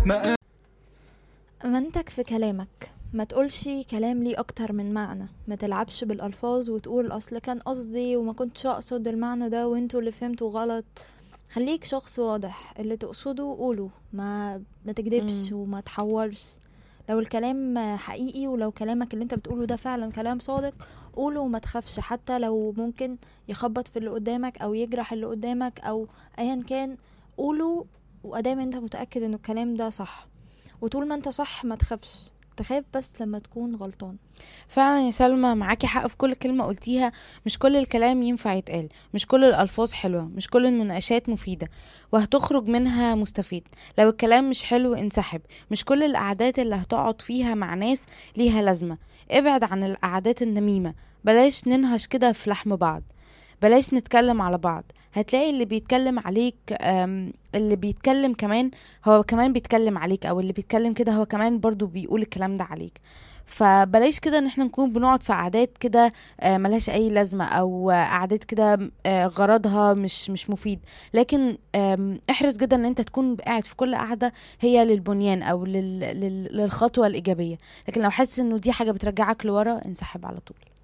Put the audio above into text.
منتك في كلامك ما تقولش كلام ليه اكتر من معنى ما تلعبش بالالفاظ وتقول اصل كان قصدي وما كنتش اقصد المعنى ده وانتوا اللي فهمتوا غلط خليك شخص واضح اللي تقصده قوله ما ما تكدبش مم. وما تحورش لو الكلام حقيقي ولو كلامك اللي انت بتقوله ده فعلا كلام صادق قوله وما تخافش حتى لو ممكن يخبط في اللي قدامك او يجرح اللي قدامك او ايا كان قوله وادام انت متاكد ان الكلام ده صح وطول ما انت صح ما تخافش تخاف بس لما تكون غلطان فعلا يا سلمى معاكي حق في كل كلمة قلتيها مش كل الكلام ينفع يتقال مش كل الألفاظ حلوة مش كل المناقشات مفيدة وهتخرج منها مستفيد لو الكلام مش حلو انسحب مش كل القعدات اللي هتقعد فيها مع ناس ليها لازمة ابعد عن القعدات النميمة بلاش ننهش كده في لحم بعض بلاش نتكلم على بعض هتلاقي اللي بيتكلم عليك أم، اللي بيتكلم كمان هو كمان بيتكلم عليك او اللي بيتكلم كده هو كمان برضو بيقول الكلام ده عليك فبلاش كده ان احنا نكون بنقعد في قعدات كده آه، ملهاش اي لازمه او آه، قعدات كده آه، غرضها مش مش مفيد لكن آم، احرص جدا ان انت تكون قاعد في كل قعده هي للبنيان او لل- لل- للخطوه الايجابيه لكن لو حاسس انه دي حاجه بترجعك لورا انسحب على طول